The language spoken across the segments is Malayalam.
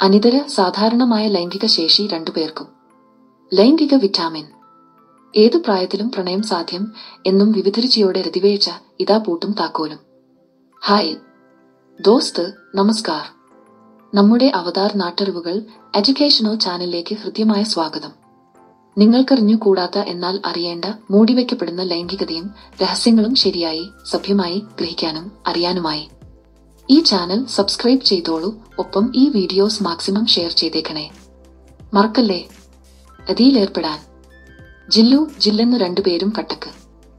അനിതര സാധാരണമായ ലൈംഗിക ശേഷി രണ്ടുപേർക്കും ലൈംഗിക വിറ്റാമിൻ ഏതു പ്രായത്തിലും പ്രണയം സാധ്യം എന്നും വിവിധരുചിയോടെ രതിവേഴ്ച ഇതാ പൂട്ടും താക്കോലും ഹായ് ദോസ്ത് നമസ്കാർ നമ്മുടെ അവതാർ നാട്ടറിവുകൾ എഡ്യൂക്കേഷണൽ ചാനലിലേക്ക് ഹൃദ്യമായ സ്വാഗതം നിങ്ങൾക്കറിഞ്ഞു കൂടാത്ത എന്നാൽ അറിയേണ്ട മൂടിവെക്കപ്പെടുന്ന ലൈംഗികതയും രഹസ്യങ്ങളും ശരിയായി സഭ്യമായി ഗ്രഹിക്കാനും അറിയാനുമായി ഈ ചാനൽ സബ്സ്ക്രൈബ് ചെയ്തോളൂ ഒപ്പം ഈ വീഡിയോസ് മാക്സിമം ഷെയർ ചെയ്തേക്കണേ മറക്കല്ലേ അതിയിലേർപ്പെടാൻ ജില്ലു ജില്ലെന്ന് രണ്ടുപേരും കട്ടക്ക്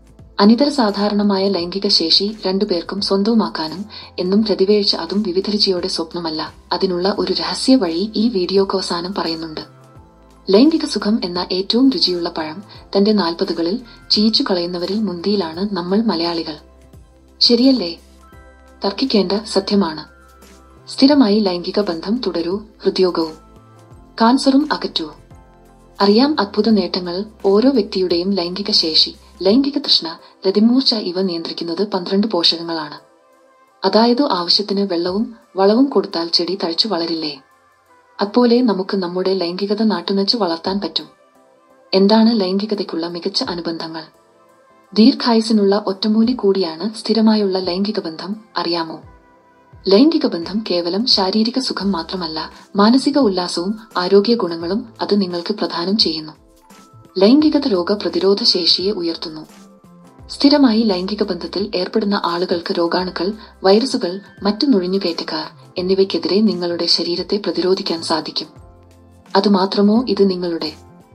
അനിതര സാധാരണമായ ലൈംഗിക ശേഷി രണ്ടുപേർക്കും സ്വന്തവുമാക്കാനും എന്നും പ്രതിവേഴ്ച അതും വിവിധരുചിയോടെ സ്വപ്നമല്ല അതിനുള്ള ഒരു രഹസ്യ വഴി ഈ വീഡിയോക്ക് അവസാനം പറയുന്നുണ്ട് ലൈംഗിക സുഖം എന്ന ഏറ്റവും രുചിയുള്ള പഴം തന്റെ നാൽപ്പതുകളിൽ ചീച്ചു കളയുന്നവരിൽ മുന്തിയിലാണ് നമ്മൾ മലയാളികൾ ശരിയല്ലേ തർക്കിക്കേണ്ട സത്യമാണ് സ്ഥിരമായി ലൈംഗിക ബന്ധം തുടരൂ ഹൃദ്യോഗവും കാൻസറും അകറ്റൂ അറിയാം അത്ഭുത നേട്ടങ്ങൾ ഓരോ വ്യക്തിയുടെയും ലൈംഗിക ശേഷി ലൈംഗിക തൃഷ്ണ രതിമൂർച്ച ഇവ നിയന്ത്രിക്കുന്നത് പന്ത്രണ്ട് പോഷകങ്ങളാണ് അതായത് ആവശ്യത്തിന് വെള്ളവും വളവും കൊടുത്താൽ ചെടി തഴച്ചു വളരില്ലേ അതുപോലെ നമുക്ക് നമ്മുടെ ലൈംഗികത നാട്ടുനച്ചു വളർത്താൻ പറ്റും എന്താണ് ലൈംഗികതയ്ക്കുള്ള മികച്ച അനുബന്ധങ്ങൾ ദീർഘായുസിനുള്ള ഒറ്റമൂലി കൂടിയാണ് സ്ഥിരമായുള്ള ലൈംഗിക ബന്ധം അറിയാമോ ലൈംഗിക ബന്ധം കേവലം ശാരീരിക സുഖം മാത്രമല്ല മാനസിക ഉല്ലാസവും ആരോഗ്യ ഗുണങ്ങളും അത് നിങ്ങൾക്ക് പ്രദാനം ചെയ്യുന്നു ലൈംഗികത രോഗ പ്രതിരോധ ശേഷിയെ ഉയർത്തുന്നു സ്ഥിരമായി ലൈംഗിക ബന്ധത്തിൽ ഏർപ്പെടുന്ന ആളുകൾക്ക് രോഗാണുക്കൾ വൈറസുകൾ മറ്റു നുഴഞ്ഞുകയറ്റക്കാർ എന്നിവയ്ക്കെതിരെ നിങ്ങളുടെ ശരീരത്തെ പ്രതിരോധിക്കാൻ സാധിക്കും അതുമാത്രമോ ഇത് നിങ്ങളുടെ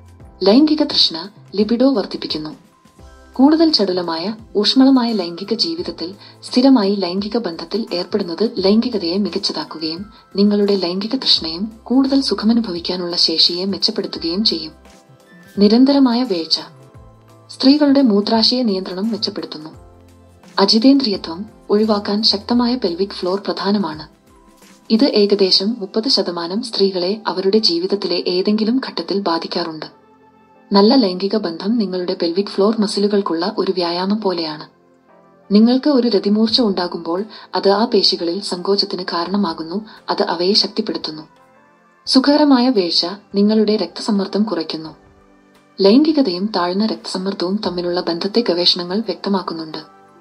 ലൈംഗിക തൃഷ്ണ ലിബിഡോ വർദ്ധിപ്പിക്കുന്നു കൂടുതൽ ചടുലമായ ഊഷ്മളമായ ലൈംഗിക ജീവിതത്തിൽ സ്ഥിരമായി ലൈംഗിക ബന്ധത്തിൽ ഏർപ്പെടുന്നത് ലൈംഗികതയെ മികച്ചതാക്കുകയും നിങ്ങളുടെ ലൈംഗിക തൃഷ്ണയും കൂടുതൽ സുഖമനുഭവിക്കാനുള്ള ശേഷിയെ മെച്ചപ്പെടുത്തുകയും ചെയ്യും നിരന്തരമായ വേഴ്ച സ്ത്രീകളുടെ മൂത്രാശയ നിയന്ത്രണം മെച്ചപ്പെടുത്തുന്നു അജിതേന്ദ്രിയത്വം ഒഴിവാക്കാൻ ശക്തമായ പെൽവിക് ഫ്ലോർ പ്രധാനമാണ് ഇത് ഏകദേശം മുപ്പത് ശതമാനം സ്ത്രീകളെ അവരുടെ ജീവിതത്തിലെ ഏതെങ്കിലും ഘട്ടത്തിൽ ബാധിക്കാറുണ്ട് നല്ല ലൈംഗിക ബന്ധം നിങ്ങളുടെ പെൽവിക് ഫ്ലോർ മസിലുകൾക്കുള്ള ഒരു വ്യായാമം പോലെയാണ് നിങ്ങൾക്ക് ഒരു രതിമൂർച്ച ഉണ്ടാകുമ്പോൾ അത് ആ പേശികളിൽ സങ്കോചത്തിന് കാരണമാകുന്നു അത് അവയെ ശക്തിപ്പെടുത്തുന്നു സുഖകരമായ വീഴ്ച നിങ്ങളുടെ രക്തസമ്മർദ്ദം കുറയ്ക്കുന്നു ലൈംഗികതയും താഴ്ന്ന രക്തസമ്മർദ്ദവും തമ്മിലുള്ള ബന്ധത്തെ ഗവേഷണങ്ങൾ വ്യക്തമാക്കുന്നുണ്ട്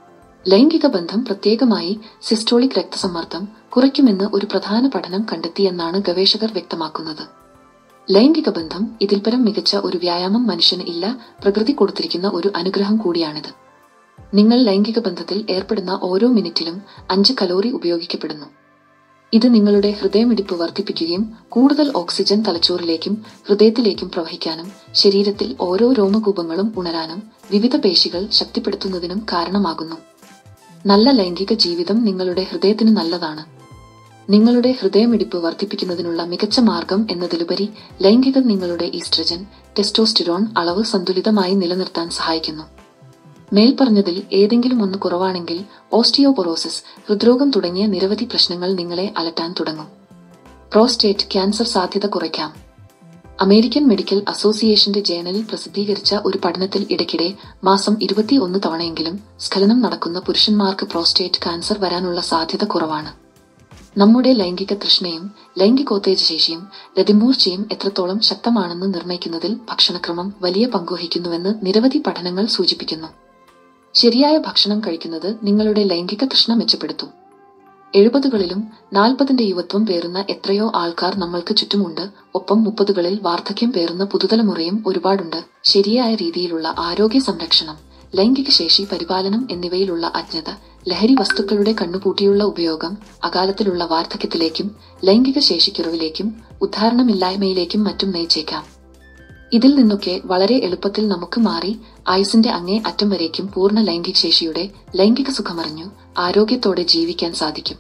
ലൈംഗിക ബന്ധം പ്രത്യേകമായി സിസ്റ്റോളിക് രക്തസമ്മർദ്ദം കുറയ്ക്കുമെന്ന് ഒരു പ്രധാന പഠനം കണ്ടെത്തിയെന്നാണ് ഗവേഷകർ വ്യക്തമാക്കുന്നത് ലൈംഗിക ബന്ധം ഇതിൽപരം മികച്ച ഒരു വ്യായാമം മനുഷ്യന് ഇല്ല പ്രകൃതി കൊടുത്തിരിക്കുന്ന ഒരു അനുഗ്രഹം കൂടിയാണിത് നിങ്ങൾ ലൈംഗിക ബന്ധത്തിൽ ഏർപ്പെടുന്ന ഓരോ മിനിറ്റിലും അഞ്ച് കലോറി ഉപയോഗിക്കപ്പെടുന്നു ഇത് നിങ്ങളുടെ ഹൃദയമിടിപ്പ് വർദ്ധിപ്പിക്കുകയും കൂടുതൽ ഓക്സിജൻ തലച്ചോറിലേക്കും ഹൃദയത്തിലേക്കും പ്രവഹിക്കാനും ശരീരത്തിൽ ഓരോ രോമകൂപങ്ങളും ഉണരാനും വിവിധ പേശികൾ ശക്തിപ്പെടുത്തുന്നതിനും കാരണമാകുന്നു നല്ല ലൈംഗിക ജീവിതം നിങ്ങളുടെ ഹൃദയത്തിന് നല്ലതാണ് നിങ്ങളുടെ ഹൃദയമിടിപ്പ് വർദ്ധിപ്പിക്കുന്നതിനുള്ള മികച്ച മാർഗം എന്നതിലുപരി ലൈംഗികം നിങ്ങളുടെ ഈസ്ട്രജൻ ടെസ്റ്റോസ്റ്റിറോൺ അളവ് സന്തുലിതമായി നിലനിർത്താൻ സഹായിക്കുന്നു മേൽപ്പറഞ്ഞതിൽ ഏതെങ്കിലും ഒന്ന് കുറവാണെങ്കിൽ ഓസ്റ്റിയോപൊറോസിസ് ഹൃദ്രോഗം തുടങ്ങിയ നിരവധി പ്രശ്നങ്ങൾ നിങ്ങളെ അലട്ടാൻ തുടങ്ങും പ്രോസ്റ്റേറ്റ് ക്യാൻസർ സാധ്യത കുറയ്ക്കാം അമേരിക്കൻ മെഡിക്കൽ അസോസിയേഷന്റെ ജേണലിൽ പ്രസിദ്ധീകരിച്ച ഒരു പഠനത്തിൽ ഇടയ്ക്കിടെ മാസം ഇരുപത്തിയൊന്ന് തവണയെങ്കിലും സ്ഖലനം നടക്കുന്ന പുരുഷന്മാർക്ക് പ്രോസ്റ്റേറ്റ് ക്യാൻസർ വരാനുള്ള സാധ്യത കുറവാണ് നമ്മുടെ ലൈംഗിക തൃഷ്ണയും ലൈംഗികോത്തേജ ശേഷിയും രതിമൂർച്ചയും എത്രത്തോളം ശക്തമാണെന്ന് നിർണ്ണയിക്കുന്നതിൽ ഭക്ഷണക്രമം വലിയ പങ്കുവഹിക്കുന്നുവെന്ന് നിരവധി പഠനങ്ങൾ സൂചിപ്പിക്കുന്നു ശരിയായ ഭക്ഷണം കഴിക്കുന്നത് നിങ്ങളുടെ ലൈംഗിക തൃഷ്ണ മെച്ചപ്പെടുത്തും എഴുപതുകളിലും നാൽപ്പതിന്റെ യുവത്വം പേറുന്ന എത്രയോ ആൾക്കാർ നമ്മൾക്ക് ചുറ്റുമുണ്ട് ഒപ്പം മുപ്പതുകളിൽ വാർദ്ധക്യം പേറുന്ന പുതുതലമുറയും ഒരുപാടുണ്ട് ശരിയായ രീതിയിലുള്ള ആരോഗ്യ സംരക്ഷണം ലൈംഗിക ശേഷി പരിപാലനം എന്നിവയിലുള്ള അജ്ഞത ലഹരി വസ്തുക്കളുടെ കണ്ണുപൂട്ടിയുള്ള ഉപയോഗം അകാലത്തിലുള്ള വാർദ്ധക്യത്തിലേക്കും ലൈംഗിക ശേഷിക്കുറവിലേക്കും ഉദ്ധാരണമില്ലായ്മയിലേക്കും മറ്റും നയിച്ചേക്കാം ഇതിൽ നിന്നൊക്കെ വളരെ എളുപ്പത്തിൽ നമുക്ക് മാറി ആയുസിന്റെ അങ്ങേ അറ്റം വരേക്കും പൂർണ്ണ ലൈംഗിക ശേഷിയുടെ ലൈംഗിക സുഖമറിഞ്ഞു ആരോഗ്യത്തോടെ ജീവിക്കാൻ സാധിക്കും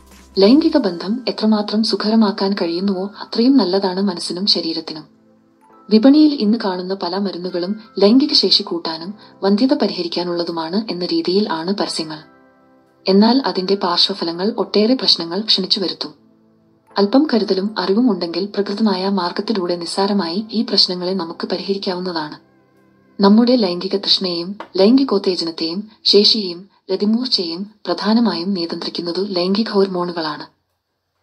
ലൈംഗിക ബന്ധം എത്രമാത്രം സുഖകരമാക്കാൻ കഴിയുന്നുവോ അത്രയും നല്ലതാണ് മനസ്സിനും ശരീരത്തിനും വിപണിയിൽ ഇന്ന് കാണുന്ന പല മരുന്നുകളും ലൈംഗിക ശേഷി കൂട്ടാനും വന്ധ്യത പരിഹരിക്കാനുള്ളതുമാണ് എന്ന രീതിയിൽ ആണ് പരസ്യങ്ങൾ എന്നാൽ അതിന്റെ പാർശ്വഫലങ്ങൾ ഒട്ടേറെ പ്രശ്നങ്ങൾ ക്ഷണിച്ചു വരുത്തും അല്പം കരുതലും അറിവും ഉണ്ടെങ്കിൽ പ്രകൃതമായ മാർഗത്തിലൂടെ നിസ്സാരമായി ഈ പ്രശ്നങ്ങളെ നമുക്ക് പരിഹരിക്കാവുന്നതാണ് നമ്മുടെ ലൈംഗിക തൃഷ്ണയെയും ലൈംഗികോത്തേജനത്തെയും ശേഷിയെയും രതിമൂർച്ചയെയും പ്രധാനമായും നിയന്ത്രിക്കുന്നതു ലൈംഗിക ഹോർമോണുകളാണ്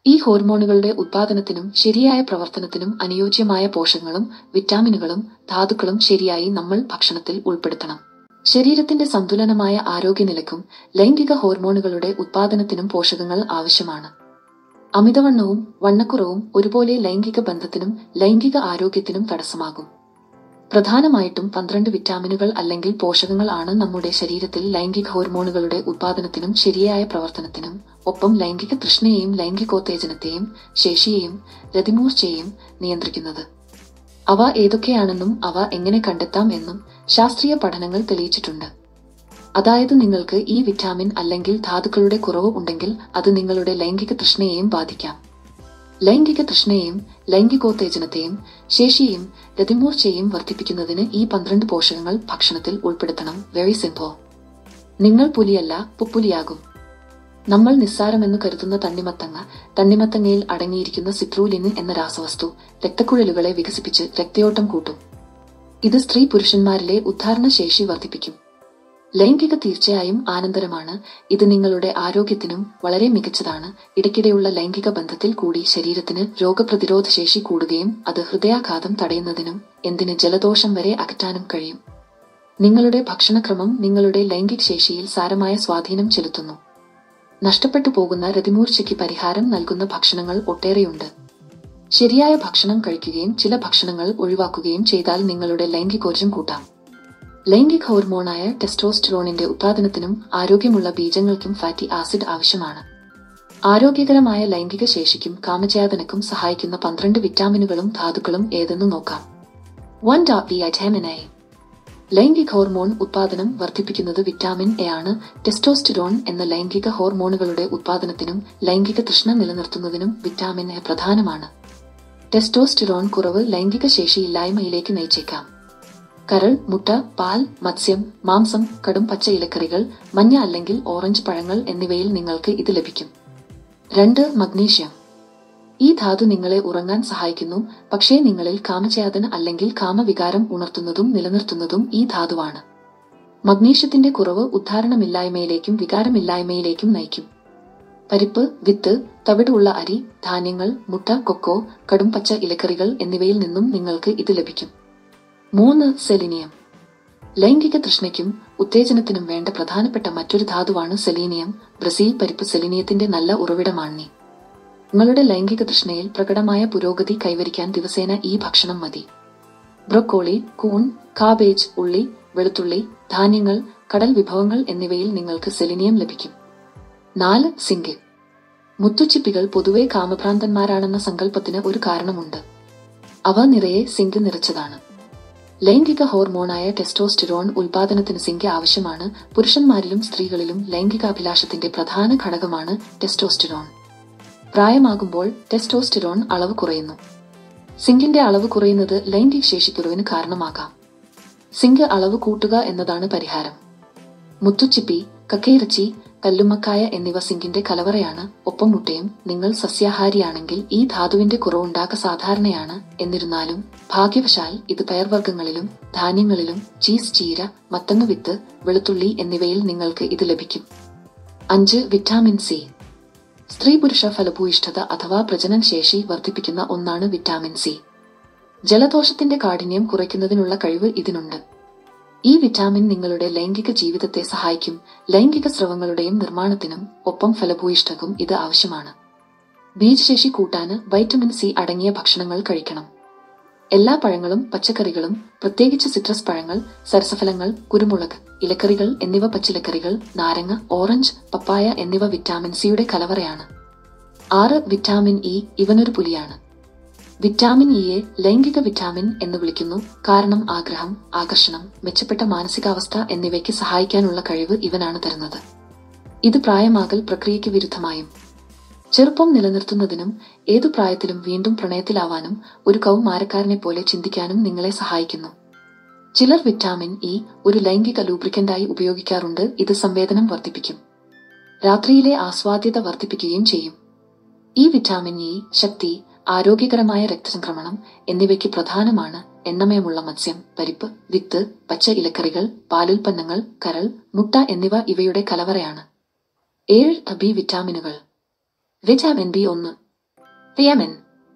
ഈ ഹോർമോണുകളുടെ ഉത്പാദനത്തിനും ശരിയായ പ്രവർത്തനത്തിനും അനുയോജ്യമായ പോഷകങ്ങളും വിറ്റാമിനുകളും ധാതുക്കളും ശരിയായി നമ്മൾ ഭക്ഷണത്തിൽ ഉൾപ്പെടുത്തണം ശരീരത്തിന്റെ സന്തുലനമായ ആരോഗ്യനിലയ്ക്കും ലൈംഗിക ഹോർമോണുകളുടെ ഉത്പാദനത്തിനും പോഷകങ്ങൾ ആവശ്യമാണ് അമിതവണ്ണവും വണ്ണക്കുറവും ഒരുപോലെ ലൈംഗിക ബന്ധത്തിനും ലൈംഗിക ആരോഗ്യത്തിനും തടസ്സമാകും പ്രധാനമായിട്ടും പന്ത്രണ്ട് വിറ്റാമിനുകൾ അല്ലെങ്കിൽ പോഷകങ്ങൾ ആണ് നമ്മുടെ ശരീരത്തിൽ ലൈംഗിക ഹോർമോണുകളുടെ ഉത്പാദനത്തിനും ശരിയായ പ്രവർത്തനത്തിനും ഒപ്പം ലൈംഗിക തൃഷ്ണയെയും ലൈംഗികോത്തേജനത്തെയും ശേഷിയെയും രതിമൂർച്ചയെയും നിയന്ത്രിക്കുന്നത് അവ ഏതൊക്കെയാണെന്നും അവ എങ്ങനെ കണ്ടെത്താം എന്നും ശാസ്ത്രീയ പഠനങ്ങൾ തെളിയിച്ചിട്ടുണ്ട് അതായത് നിങ്ങൾക്ക് ഈ വിറ്റാമിൻ അല്ലെങ്കിൽ ധാതുക്കളുടെ കുറവ് ഉണ്ടെങ്കിൽ അത് നിങ്ങളുടെ ലൈംഗിക തൃഷ്ണയെയും ബാധിക്കാം ലൈംഗിക തൃഷ്ണയെയും ലൈംഗികോത്തേജനത്തെയും ശേഷിയും രതിമൂർച്ചയും വർദ്ധിപ്പിക്കുന്നതിന് ഈ പന്ത്രണ്ട് പോഷകങ്ങൾ ഭക്ഷണത്തിൽ ഉൾപ്പെടുത്തണം വെരി സിംപിൾ നിങ്ങൾ പുലിയല്ല പുപ്പുലിയാകും നമ്മൾ നിസ്സാരമെന്ന് കരുതുന്ന തണ്ണിമത്തങ്ങ തണ്ണിമത്തങ്ങയിൽ അടങ്ങിയിരിക്കുന്ന സിട്രൂലിൻ എന്ന രാസവസ്തു രക്തക്കുഴലുകളെ വികസിപ്പിച്ച് രക്തയോട്ടം കൂട്ടും ഇത് സ്ത്രീ പുരുഷന്മാരിലെ ഉദ്ധാരണ ശേഷി വർദ്ധിപ്പിക്കും ലൈംഗിക തീർച്ചയായും ആനന്തരമാണ് ഇത് നിങ്ങളുടെ ആരോഗ്യത്തിനും വളരെ മികച്ചതാണ് ഇടയ്ക്കിടെയുള്ള ലൈംഗിക ബന്ധത്തിൽ കൂടി ശരീരത്തിന് രോഗപ്രതിരോധ ശേഷി കൂടുകയും അത് ഹൃദയാഘാതം തടയുന്നതിനും എന്തിന് ജലദോഷം വരെ അകറ്റാനും കഴിയും നിങ്ങളുടെ ഭക്ഷണക്രമം നിങ്ങളുടെ ലൈംഗിക ശേഷിയിൽ സാരമായ സ്വാധീനം ചെലുത്തുന്നു നഷ്ടപ്പെട്ടു പോകുന്ന രതിമൂർച്ചയ്ക്ക് പരിഹാരം നൽകുന്ന ഭക്ഷണങ്ങൾ ഒട്ടേറെയുണ്ട് ശരിയായ ഭക്ഷണം കഴിക്കുകയും ചില ഭക്ഷണങ്ങൾ ഒഴിവാക്കുകയും ചെയ്താൽ നിങ്ങളുടെ ലൈംഗികോർജം കൂട്ടാം ലൈംഗിക ഹോർമോണായ ടെസ്റ്റോസ്റ്ററോണിന്റെ ഉത്പാദനത്തിനും ആരോഗ്യമുള്ള ബീജങ്ങൾക്കും ഫാറ്റി ആസിഡ് ആവശ്യമാണ് ആരോഗ്യകരമായ ലൈംഗിക ശേഷിക്കും കാമചേതനക്കും സഹായിക്കുന്ന പന്ത്രണ്ട് വിറ്റാമിനുകളും ധാതുക്കളും ഏതെന്ന് നോക്കാം one dot V vitamin A ലൈംഗിക ഹോർമോൺ ഉത്പാദനം വർദ്ധിപ്പിക്കുന്നത് വിറ്റാമിൻ എ ആണ് ടെസ്റ്റോസ്റ്ററോൺ എന്ന ലൈംഗിക ഹോർമോണുകളുടെ ഉത്പാദനത്തിനും ലൈംഗിക തൃഷ്ണ നിലനിർത്തുന്നതിനും വിറ്റാമിൻ എ പ്രധാനമാണ് ടെസ്റ്റോസ്റ്ററോൺ കുറവ് ലൈംഗിക ശേഷിയില്ലായ്മയിലേക്ക് നയിച്ചേക്കാം കരൾ മുട്ട പാൽ മത്സ്യം മാംസം കടും പച്ച ഇലക്കറികൾ മഞ്ഞ അല്ലെങ്കിൽ ഓറഞ്ച് പഴങ്ങൾ എന്നിവയിൽ നിങ്ങൾക്ക് ഇത് ലഭിക്കും രണ്ട് മഗ്നീഷ്യം ഈ ധാതു നിങ്ങളെ ഉറങ്ങാൻ സഹായിക്കുന്നു പക്ഷേ നിങ്ങളിൽ കാമചേതന അല്ലെങ്കിൽ കാമവികാരം ഉണർത്തുന്നതും നിലനിർത്തുന്നതും ഈ ധാതുവാണ് മഗ്നീഷ്യത്തിന്റെ കുറവ് ഉദ്ധാരണമില്ലായ്മയിലേക്കും വികാരമില്ലായ്മയിലേക്കും നയിക്കും പരിപ്പ് വിത്ത് തവിടുള്ള അരി ധാന്യങ്ങൾ മുട്ട കൊക്കോ കടും പച്ച ഇലക്കറികൾ എന്നിവയിൽ നിന്നും നിങ്ങൾക്ക് ഇത് ലഭിക്കും മൂന്ന് സെലിനിയം ലൈംഗിക തൃഷ്ണയ്ക്കും ഉത്തേജനത്തിനും വേണ്ട പ്രധാനപ്പെട്ട മറ്റൊരു ധാതുവാണ് സെലീനിയം ബ്രസീൽ പരിപ്പ് സെലീനിയത്തിന്റെ നല്ല ഉറവിടമാണ് നിങ്ങളുടെ ലൈംഗിക തൃഷ്ണയിൽ പ്രകടമായ പുരോഗതി കൈവരിക്കാൻ ദിവസേന ഈ ഭക്ഷണം മതി ബ്രൊക്കോളി കൂൺ കാബേജ് ഉള്ളി വെളുത്തുള്ളി ധാന്യങ്ങൾ കടൽ വിഭവങ്ങൾ എന്നിവയിൽ നിങ്ങൾക്ക് സെലിനിയം ലഭിക്കും നാല് സിങ്ക് മുത്തുച്ചിപ്പികൾ പൊതുവെ കാമഭ്രാന്തന്മാരാണെന്ന സങ്കല്പത്തിന് ഒരു കാരണമുണ്ട് അവ നിറയെ സിങ്ക് നിറച്ചതാണ് ലൈംഗിക ഹോർമോണായ ടെസ്റ്റോസ്റ്റിറോൺ ഉൽപാദനത്തിന് സിങ്ക് ആവശ്യമാണ് പുരുഷന്മാരിലും സ്ത്രീകളിലും ലൈംഗികാഭിലാഷത്തിന്റെ പ്രധാന ഘടകമാണ് ടെസ്റ്റോസ്റ്റിറോൺ പ്രായമാകുമ്പോൾ ടെസ്റ്റോസ്റ്റിറോൺ അളവ് കുറയുന്നു സിങ്കിന്റെ അളവ് കുറയുന്നത് ലൈംഗിക ശേഷിക്കുറവിന് കാരണമാകാം സിങ്ക് അളവ് കൂട്ടുക എന്നതാണ് പരിഹാരം മുത്തുച്ചിപ്പി കക്കയിറച്ചി കല്ലുമ്മക്കായ എന്നിവ സിങ്കിന്റെ കലവറയാണ് ഒപ്പം മുട്ടയും നിങ്ങൾ സസ്യാഹാരിയാണെങ്കിൽ ഈ ധാതുവിന്റെ കുറവുണ്ടാക സാധാരണയാണ് എന്നിരുന്നാലും ഭാഗ്യവശാൽ ഇത് പയർവർഗ്ഗങ്ങളിലും ധാന്യങ്ങളിലും ചീസ് ചീര മത്തങ്ങ വിത്ത് വെളുത്തുള്ളി എന്നിവയിൽ നിങ്ങൾക്ക് ഇത് ലഭിക്കും അഞ്ച് വിറ്റാമിൻ സി സ്ത്രീ പുരുഷ ഫലഭൂയിഷ്ഠത അഥവാ പ്രജനന ശേഷി വർദ്ധിപ്പിക്കുന്ന ഒന്നാണ് വിറ്റാമിൻ സി ജലദോഷത്തിന്റെ കാഠിന്യം കുറയ്ക്കുന്നതിനുള്ള കഴിവ് ഇതിനുണ്ട് ഈ വിറ്റാമിൻ നിങ്ങളുടെ ലൈംഗിക ജീവിതത്തെ സഹായിക്കും ലൈംഗിക സ്രവങ്ങളുടെയും നിർമ്മാണത്തിനും ഒപ്പം ഫലഭൂയിഷ്ഠക്കും ഇത് ആവശ്യമാണ് ബീജശേഷി കൂട്ടാന് വൈറ്റമിൻ സി അടങ്ങിയ ഭക്ഷണങ്ങൾ കഴിക്കണം എല്ലാ പഴങ്ങളും പച്ചക്കറികളും പ്രത്യേകിച്ച് സിട്രസ് പഴങ്ങൾ സരസഫലങ്ങൾ കുരുമുളക് ഇലക്കറികൾ എന്നിവ പച്ചിലക്കറികൾ നാരങ്ങ ഓറഞ്ച് പപ്പായ എന്നിവ വിറ്റാമിൻ സിയുടെ കലവറയാണ് ആറ് വിറ്റാമിൻ ഇ ഇവനൊരു പുലിയാണ് വിറ്റാമിൻ ഇയെ ലൈംഗിക വിറ്റാമിൻ എന്ന് വിളിക്കുന്നു കാരണം ആഗ്രഹം ആകർഷണം മെച്ചപ്പെട്ട മാനസികാവസ്ഥ എന്നിവയ്ക്ക് സഹായിക്കാനുള്ള കഴിവ് ഇവനാണ് തരുന്നത് ഇത് പ്രായമാകൽ പ്രക്രിയയ്ക്ക് വിരുദ്ധമായും ചെറുപ്പം നിലനിർത്തുന്നതിനും ഏതു പ്രായത്തിലും വീണ്ടും പ്രണയത്തിലാവാനും ഒരു കൗമാരക്കാരനെ പോലെ ചിന്തിക്കാനും നിങ്ങളെ സഹായിക്കുന്നു ചിലർ വിറ്റാമിൻ ഇ ഒരു ലൈംഗിക ലൂബ്രിക്കന്റായി ഉപയോഗിക്കാറുണ്ട് ഇത് സംവേദനം വർദ്ധിപ്പിക്കും രാത്രിയിലെ ആസ്വാദ്യത വർദ്ധിപ്പിക്കുകയും ചെയ്യും ഈ വിറ്റാമിൻ ഇ ശക്തി ആരോഗ്യകരമായ രക്തസംക്രമണം എന്നിവയ്ക്ക് പ്രധാനമാണ് എണ്ണമയമുള്ള മത്സ്യം പരിപ്പ് വിത്ത് പച്ച ഇലക്കറികൾ പാലുൽപ്പന്നങ്ങൾ കരൾ മുട്ട എന്നിവ ഇവയുടെ കലവറയാണ് ഏഴ് ബി വിറ്റാമിനുകൾ വിറ്റാമിൻ ബി ഒന്ന് തിയമൻ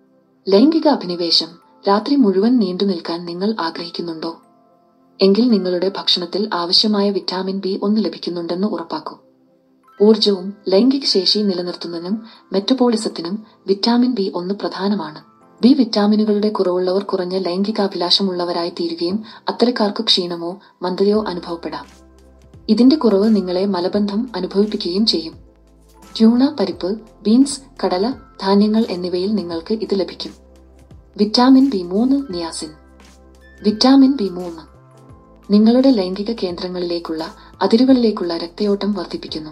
ലൈംഗിക അഭിനിവേശം രാത്രി മുഴുവൻ നീണ്ടു നിൽക്കാൻ നിങ്ങൾ ആഗ്രഹിക്കുന്നുണ്ടോ എങ്കിൽ നിങ്ങളുടെ ഭക്ഷണത്തിൽ ആവശ്യമായ വിറ്റാമിൻ ബി ഒന്ന് ലഭിക്കുന്നുണ്ടെന്ന് ഉറപ്പാക്കൂ ഊർജവും ലൈംഗിക ശേഷി നിലനിർത്തുന്നതിനും മെറ്റബോളിസത്തിനും വിറ്റാമിൻ ബി ഒന്ന് പ്രധാനമാണ് ബി വിറ്റാമിനുകളുടെ കുറവുള്ളവർ കുറഞ്ഞ ലൈംഗികാഭിലാഷമുള്ളവരായി തീരുകയും അത്തരക്കാർക്ക് ക്ഷീണമോ മന്ദതയോ അനുഭവപ്പെടാം ഇതിന്റെ കുറവ് നിങ്ങളെ മലബന്ധം അനുഭവിപ്പിക്കുകയും ചെയ്യും ട്യൂണ പരിപ്പ് ബീൻസ് കടല ധാന്യങ്ങൾ എന്നിവയിൽ നിങ്ങൾക്ക് ഇത് ലഭിക്കും വിറ്റാമിൻ ബി മൂന്ന് നിയാസിൻ വിറ്റാമിൻ ബി മൂന്ന് നിങ്ങളുടെ ലൈംഗിക കേന്ദ്രങ്ങളിലേക്കുള്ള അതിരുകളിലേക്കുള്ള രക്തയോട്ടം വർദ്ധിപ്പിക്കുന്നു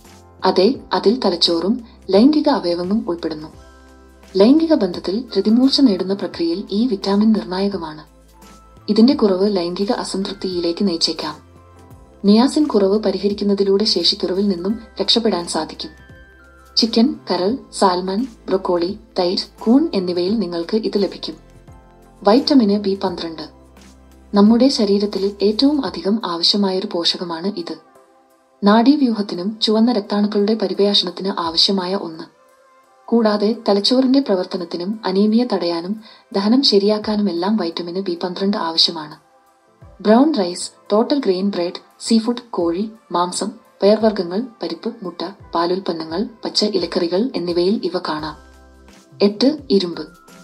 അതെ അതിൽ തലച്ചോറും ലൈംഗിക അവയവങ്ങളും ഉൾപ്പെടുന്നു ലൈംഗിക ബന്ധത്തിൽ രതിമൂർച്ച നേടുന്ന പ്രക്രിയയിൽ ഈ വിറ്റാമിൻ നിർണായകമാണ് ഇതിന്റെ കുറവ് ലൈംഗിക അസംതൃപ്തിയിലേക്ക് നയിച്ചേക്കാം നിയാസിൻ കുറവ് പരിഹരിക്കുന്നതിലൂടെ ശേഷിക്കുറവിൽ നിന്നും രക്ഷപ്പെടാൻ സാധിക്കും ചിക്കൻ കരൾ സാൽമൺ ബ്രൊക്കോളി തൈര് കൂൺ എന്നിവയിൽ നിങ്ങൾക്ക് ഇത് ലഭിക്കും വൈറ്റമിന് ബി പന്ത്രണ്ട് നമ്മുടെ ശരീരത്തിൽ ഏറ്റവും അധികം ആവശ്യമായൊരു പോഷകമാണ് ഇത് നാഡീവ്യൂഹത്തിനും ചുവന്ന രക്താണുക്കളുടെ പരിവേഷണത്തിന് ആവശ്യമായ ഒന്ന് കൂടാതെ തലച്ചോറിന്റെ പ്രവർത്തനത്തിനും അനീമിയ തടയാനും ദഹനം ശരിയാക്കാനുമെല്ലാം വൈറ്റമിന് ബി പന്ത്രണ്ട് ആവശ്യമാണ് brown rice total grain bread seafood കോഴി മാംസം പയർവർഗ്ഗങ്ങൾ പരിപ്പ് മുട്ട പാലുൽപ്പന്നങ്ങൾ പച്ച ഇലക്കറികൾ എന്നിവയിൽ ഇവ കാണാം എട്ട് ഇരുമ്പ്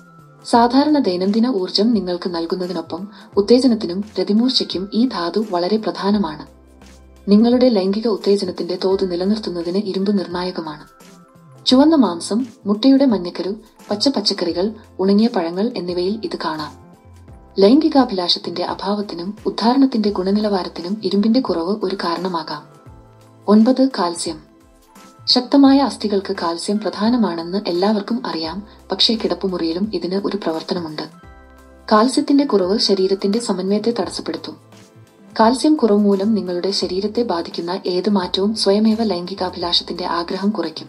സാധാരണ ദൈനംദിന ഊർജം നിങ്ങൾക്ക് നൽകുന്നതിനൊപ്പം ഉത്തേജനത്തിനും രതിമൂർച്ചയ്ക്കും ഈ ധാതു വളരെ പ്രധാനമാണ് നിങ്ങളുടെ ലൈംഗിക ഉത്തേജനത്തിന്റെ തോത് നിലനിർത്തുന്നതിന് ഇരുമ്പ് നിർണായകമാണ് ചുവന്ന മാംസം മുട്ടയുടെ മഞ്ഞക്കരു പച്ച പച്ചക്കറികൾ ഉണങ്ങിയ പഴങ്ങൾ എന്നിവയിൽ ഇത് കാണാം ലൈംഗികാഭിലാഷത്തിന്റെ അഭാവത്തിനും ഉദ്ധാരണത്തിന്റെ ഗുണനിലവാരത്തിനും ഇരുമ്പിന്റെ കുറവ് ഒരു കാരണമാകാം ഒൻപത് കാൽസ്യം ശക്തമായ അസ്ഥികൾക്ക് കാൽസ്യം പ്രധാനമാണെന്ന് എല്ലാവർക്കും അറിയാം പക്ഷേ കിടപ്പുമുറിയിലും ഇതിന് ഒരു പ്രവർത്തനമുണ്ട് കാൽസ്യത്തിന്റെ കുറവ് ശരീരത്തിന്റെ സമന്വയത്തെ തടസ്സപ്പെടുത്തും കാൽസ്യം കുറവ് മൂലം നിങ്ങളുടെ ശരീരത്തെ ബാധിക്കുന്ന ഏത് മാറ്റവും സ്വയമേവ ലൈംഗികാഭിലാഷത്തിന്റെ ആഗ്രഹം കുറയ്ക്കും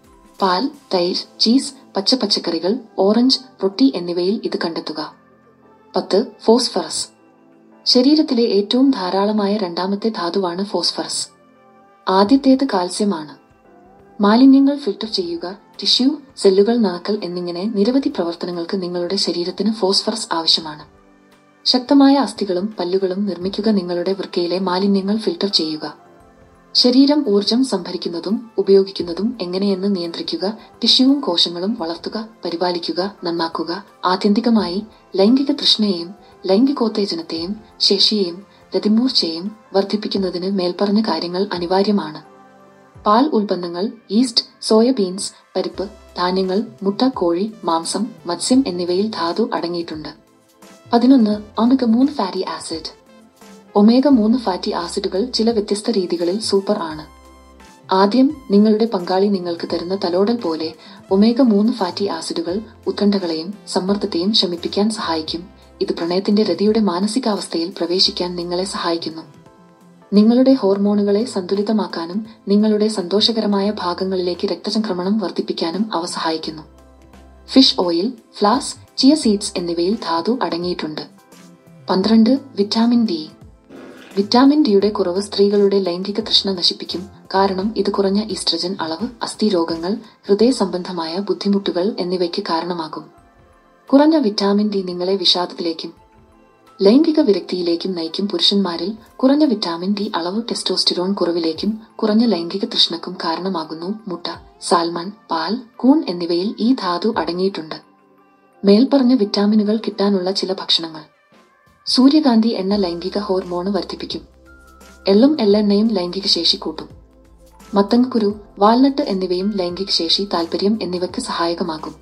പാൽ തൈര് ചീസ് പച്ച പച്ചക്കറികൾ ഓറഞ്ച് റൊട്ടി എന്നിവയിൽ ഇത് കണ്ടെത്തുക പത്ത് ഫോസ്ഫറസ് ശരീരത്തിലെ ഏറ്റവും ധാരാളമായ രണ്ടാമത്തെ ധാതുവാണ് ഫോസ്ഫറസ് ആദ്യത്തേത് കാൽസ്യമാണ് മാലിന്യങ്ങൾ ഫിൽട്ടർ ചെയ്യുക ടിഷ്യൂ സെല്ലുകൾ നനക്കൽ എന്നിങ്ങനെ നിരവധി പ്രവർത്തനങ്ങൾക്ക് നിങ്ങളുടെ ശരീരത്തിന് ഫോസ്ഫറസ് ആവശ്യമാണ് ശക്തമായ അസ്ഥികളും പല്ലുകളും നിർമ്മിക്കുക നിങ്ങളുടെ വൃക്കയിലെ മാലിന്യങ്ങൾ ഫിൽട്ടർ ചെയ്യുക ശരീരം ഊർജം സംഭരിക്കുന്നതും ഉപയോഗിക്കുന്നതും എങ്ങനെയെന്ന് നിയന്ത്രിക്കുക ടിഷ്യൂവും കോശങ്ങളും വളർത്തുക പരിപാലിക്കുക നന്നാക്കുക ആത്യന്തികമായി ലൈംഗിക തൃഷ്ണയെയും ലൈംഗികോത്തേജനത്തെയും ശേഷിയെയും രതിമൂർച്ചയെയും വർദ്ധിപ്പിക്കുന്നതിന് മേൽപ്പറഞ്ഞ കാര്യങ്ങൾ അനിവാര്യമാണ് പാൽ ഉൽപ്പന്നങ്ങൾ ഈസ്റ്റ് സോയബീൻസ് പരിപ്പ് ധാന്യങ്ങൾ മുട്ട കോഴി മാംസം മത്സ്യം എന്നിവയിൽ ധാതു അടങ്ങിയിട്ടുണ്ട് പതിനൊന്ന് ഒമേഗ മൂന്ന് ഫാറ്റി ആസിഡ് ഒമേഗ മൂന്ന് ഫാറ്റി ആസിഡുകൾ ചില വ്യത്യസ്ത രീതികളിൽ സൂപ്പർ ആണ് ആദ്യം നിങ്ങളുടെ പങ്കാളി നിങ്ങൾക്ക് തരുന്ന തലോടൽ പോലെ ഒമേഗ മൂന്ന് ഫാറ്റി ആസിഡുകൾ ഉത്കണ്ഠകളെയും സമ്മർദ്ദത്തെയും ശമിപ്പിക്കാൻ സഹായിക്കും ഇത് പ്രണയത്തിന്റെ രതിയുടെ മാനസികാവസ്ഥയിൽ പ്രവേശിക്കാൻ നിങ്ങളെ സഹായിക്കുന്നു നിങ്ങളുടെ ഹോർമോണുകളെ സന്തുലിതമാക്കാനും നിങ്ങളുടെ സന്തോഷകരമായ ഭാഗങ്ങളിലേക്ക് രക്തചംക്രമണം വർദ്ധിപ്പിക്കാനും അവ സഹായിക്കുന്നു fish oil flax chia seeds എന്നിവയിൽ ധാതു അടങ്ങിയിട്ടുണ്ട് പന്ത്രണ്ട് വിറ്റാമിൻ ഡി വിറ്റാമിൻ ഡിയുടെ കുറവ് സ്ത്രീകളുടെ ലൈംഗിക തൃഷ്ണ നശിപ്പിക്കും കാരണം ഇത് കുറഞ്ഞ ഈസ്ട്രജൻ അളവ് അസ്ഥിരോഗങ്ങൾ ഹൃദയ സംബന്ധമായ ബുദ്ധിമുട്ടുകൾ എന്നിവയ്ക്ക് കാരണമാകും കുറഞ്ഞ വിറ്റാമിൻ ഡി നിങ്ങളെ വിഷാദത്തിലേക്കും ലൈംഗിക വിരക്തിയിലേക്കും നയിക്കും പുരുഷന്മാരിൽ കുറഞ്ഞ വിറ്റാമിൻ ഡി അളവ് ടെസ്റ്റോസ്റ്റിറോൺ കുറവിലേക്കും കുറഞ്ഞ ലൈംഗിക തൃഷ്ണക്കും കാരണമാകുന്നു മുട്ട സാൽമൺ പാൽ കൂൺ എന്നിവയിൽ ഈ ധാതു അടങ്ങിയിട്ടുണ്ട് മേൽപ്പറഞ്ഞ വിറ്റാമിനുകൾ കിട്ടാനുള്ള ചില ഭക്ഷണങ്ങൾ സൂര്യകാന്തി എണ്ണ ലൈംഗിക ഹോർമോണ് വർദ്ധിപ്പിക്കും എള്ളും എള്ളെണ്ണയും ലൈംഗിക ശേഷി കൂട്ടും മത്തങ്ങക്കുരു വാൽനട്ട് എന്നിവയും ലൈംഗിക ശേഷി താൽപര്യം എന്നിവയ്ക്ക് സഹായകമാകും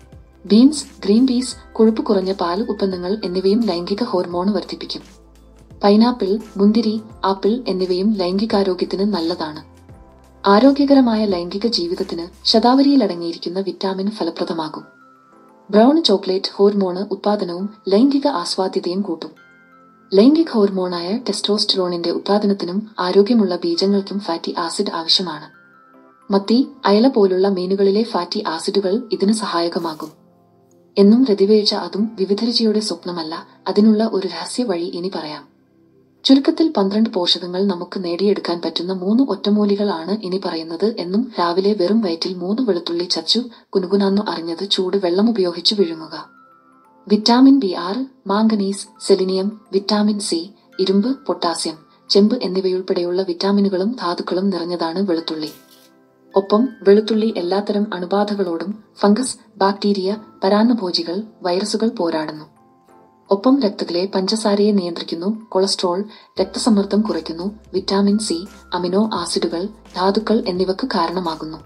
ബീൻസ് ഗ്രീൻ പീസ് കൊഴുപ്പ് കുറഞ്ഞ പാൽ ഉൽപ്പന്നങ്ങൾ എന്നിവയും ലൈംഗിക ഹോർമോൺ വർദ്ധിപ്പിക്കും പൈനാപ്പിൾ മുന്തിരി ആപ്പിൾ എന്നിവയും ലൈംഗികാരോഗ്യത്തിന് നല്ലതാണ് ആരോഗ്യകരമായ ലൈംഗിക ജീവിതത്തിന് ശതാവരിയിലടങ്ങിയിരിക്കുന്ന വിറ്റാമിൻ ഫലപ്രദമാകും ബ്രൗൺ ചോക്ലേറ്റ് ഹോർമോണ് ഉത്പാദനവും ലൈംഗിക ആസ്വാദ്യതയും കൂട്ടും ലൈംഗിക ഹോർമോണായ ടെസ്റ്റോസ്റ്റിറോണിന്റെ ഉത്പാദനത്തിനും ആരോഗ്യമുള്ള ബീജങ്ങൾക്കും ഫാറ്റി ആസിഡ് ആവശ്യമാണ് മത്തി അയല പോലുള്ള മീനുകളിലെ ഫാറ്റി ആസിഡുകൾ ഇതിന് സഹായകമാകും എന്നും രതിവേഴ്ച അതും വിവിധ രുചിയുടെ സ്വപ്നമല്ല അതിനുള്ള ഒരു രഹസ്യ വഴി ഇനി പറയാം ചുരുക്കത്തിൽ പന്ത്രണ്ട് പോഷകങ്ങൾ നമുക്ക് നേടിയെടുക്കാൻ പറ്റുന്ന മൂന്ന് ഒറ്റമൂലികളാണ് ഇനി പറയുന്നത് എന്നും രാവിലെ വെറും വയറ്റിൽ മൂന്ന് വെളുത്തുള്ളി ചച്ചു കുനുകുനാന്നു അറിഞ്ഞത് ചൂട് വെള്ളം ഉപയോഗിച്ച് വിഴുങ്ങുക വിറ്റാമിൻ ബി ആറ് മാംഗനീസ് സെലിനിയം വിറ്റാമിൻ സി ഇരുമ്പ് പൊട്ടാസ്യം ചെമ്പ് എന്നിവയുൾപ്പെടെയുള്ള വിറ്റാമിനുകളും ധാതുക്കളും നിറഞ്ഞതാണ് വെളുത്തുള്ളി ഒപ്പം വെളുത്തുള്ളി എല്ലാത്തരം അണുബാധകളോടും ഫംഗസ് ബാക്ടീരിയ പരാന്നഭോജികൾ വൈറസുകൾ പോരാടുന്നു ഒപ്പം രക്തത്തിലെ പഞ്ചസാരയെ നിയന്ത്രിക്കുന്നു കൊളസ്ട്രോൾ രക്തസമ്മർദ്ദം കുറയ്ക്കുന്നു വിറ്റാമിൻ സി അമിനോ ആസിഡുകൾ ധാതുക്കൾ എന്നിവക്ക് കാരണമാകുന്നു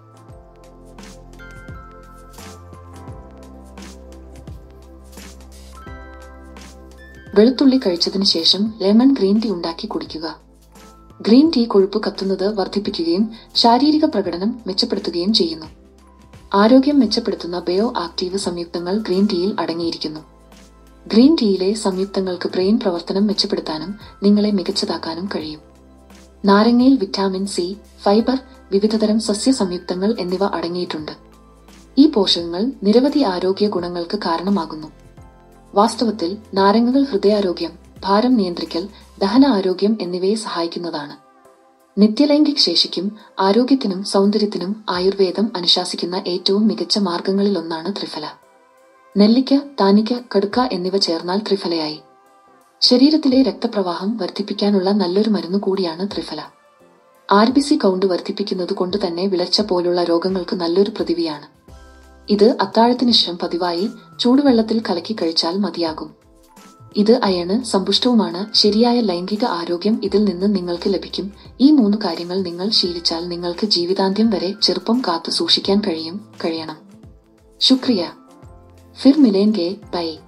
വെളുത്തുള്ളി കഴിച്ചതിന് ശേഷം ലെമൺ ഗ്രീൻ ടീ ഉണ്ടാക്കി കുടിക്കുക ഗ്രീൻ ടീ കൊഴുപ്പ് കത്തുന്നത് വർദ്ധിപ്പിക്കുകയും ശാരീരിക പ്രകടനം മെച്ചപ്പെടുത്തുകയും ചെയ്യുന്നു ആരോഗ്യം മെച്ചപ്പെടുത്തുന്ന ബയോ ആക്റ്റീവ് സംയുക്തങ്ങൾ ഗ്രീൻ ടീയിൽ അടങ്ങിയിരിക്കുന്നു ഗ്രീൻ ടീയിലെ സംയുക്തങ്ങൾക്ക് ബ്രെയിൻ പ്രവർത്തനം മെച്ചപ്പെടുത്താനും നിങ്ങളെ മികച്ചതാക്കാനും കഴിയും നാരങ്ങയിൽ വിറ്റാമിൻ സി ഫൈബർ വിവിധതരം സസ്യ സംയുക്തങ്ങൾ എന്നിവ അടങ്ങിയിട്ടുണ്ട് ഈ പോഷകങ്ങൾ നിരവധി ആരോഗ്യ ഗുണങ്ങൾക്ക് കാരണമാകുന്നു വാസ്തവത്തിൽ നാരങ്ങകൾ ഹൃദയാരോഗ്യം ഭാരം നിയന്ത്രിക്കൽ ദഹന ആരോഗ്യം എന്നിവയെ സഹായിക്കുന്നതാണ് നിത്യലൈംഗിക ശേഷിക്കും ആരോഗ്യത്തിനും സൗന്ദര്യത്തിനും ആയുർവേദം അനുശാസിക്കുന്ന ഏറ്റവും മികച്ച മാർഗങ്ങളിലൊന്നാണ് ത്രിഫല നെല്ലിക്ക താനിക്ക കടുക്ക എന്നിവ ചേർന്നാൽ ത്രിഫലയായി ശരീരത്തിലെ രക്തപ്രവാഹം വർദ്ധിപ്പിക്കാനുള്ള നല്ലൊരു മരുന്ന് കൂടിയാണ് Triphala R B C count വർദ്ധിപ്പിക്കുന്നത് കൊണ്ട് തന്നെ വിളർച്ച പോലുള്ള രോഗങ്ങൾക്ക് നല്ലൊരു പ്രതിവിയാണ് ഇത് അത്താഴത്തിന് ശേഷം പതിവായി ചൂടുവെള്ളത്തിൽ കലക്കി കഴിച്ചാൽ മതിയാകും ഇത് അയണ് സമ്പുഷ്ടവുമാണ് ശരിയായ ലൈംഗിക ആരോഗ്യം ഇതിൽ നിന്ന് നിങ്ങൾക്ക് ലഭിക്കും ഈ മൂന്ന് കാര്യങ്ങൾ നിങ്ങൾ ശീലിച്ചാൽ നിങ്ങൾക്ക് ജീവിതാന്ത്യം വരെ ചെറുപ്പം കാത്തു സൂക്ഷിക്കാൻ കഴിയും കഴിയണം ശുക്രിയ ഫിർ മിലേൻഗെ ബൈ